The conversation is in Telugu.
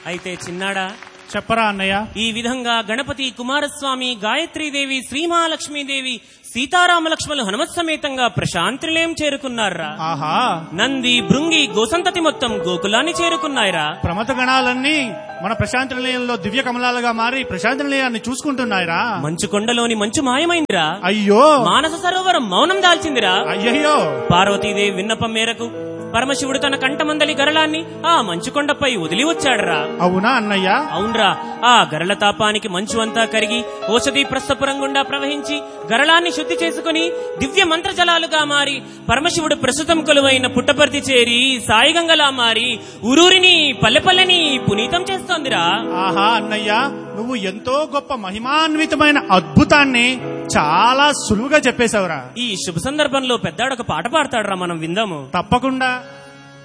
అయితే చిన్నాడా చెప్పరా అన్నయ్య ఈ విధంగా గణపతి కుమారస్వామి గాయత్రీదేవి శ్రీమహాలక్ష్మీదేవి సీతారామ లక్ష్మణులు హనుమత్ సమేతంగా ప్రశాంతినిలయం చేరుకున్నారా ఆహా నంది భృంగి గోసంతతి మొత్తం గోకులాన్ని చేరుకున్నాయిరా ప్రమథ గణాలన్నీ మన ప్రశాంతి నిలయంలో దివ్య కమలాలుగా మారి ప్రశాంతి నిలయాన్ని చూసుకుంటున్నాయిరా మంచు కొండలోని మంచు మాయమైందిరా అయ్యో మానస సరోవరం మౌనం దాల్చిందిరా అయ్యయ్యో పార్వతీదేవి విన్నపం మేరకు పరమశివుడు తన కంఠమందలి గరళాన్ని ఆ మంచు కొండపై వదిలి వచ్చాడురా అవునా అన్నయ్య అవునరా ఆ గరళ తాపానికి మంచు అంతా కరిగి ఓషధి ప్రస్థపురం గుండా ప్రవహించి గరళాన్ని శుద్ధి చేసుకుని దివ్య మంత్ర జలాలుగా మారి పరమశివుడు ప్రస్తుతం కొలువైన పుట్టపర్తి చేరి సాయిగంగలా మారి ఊరూరిని పల్లెపల్లెని పునీతం చేస్తోందిరా ఆహా అన్నయ్య నువ్వు ఎంతో గొప్ప మహిమాన్వితమైన అద్భుతాన్ని చాలా సులువుగా చెప్పేశావురా ఈ శుభ సందర్భంలో పెద్దాడు ఒక పాట పాడతాడురా మనం విందాము తప్పకుండా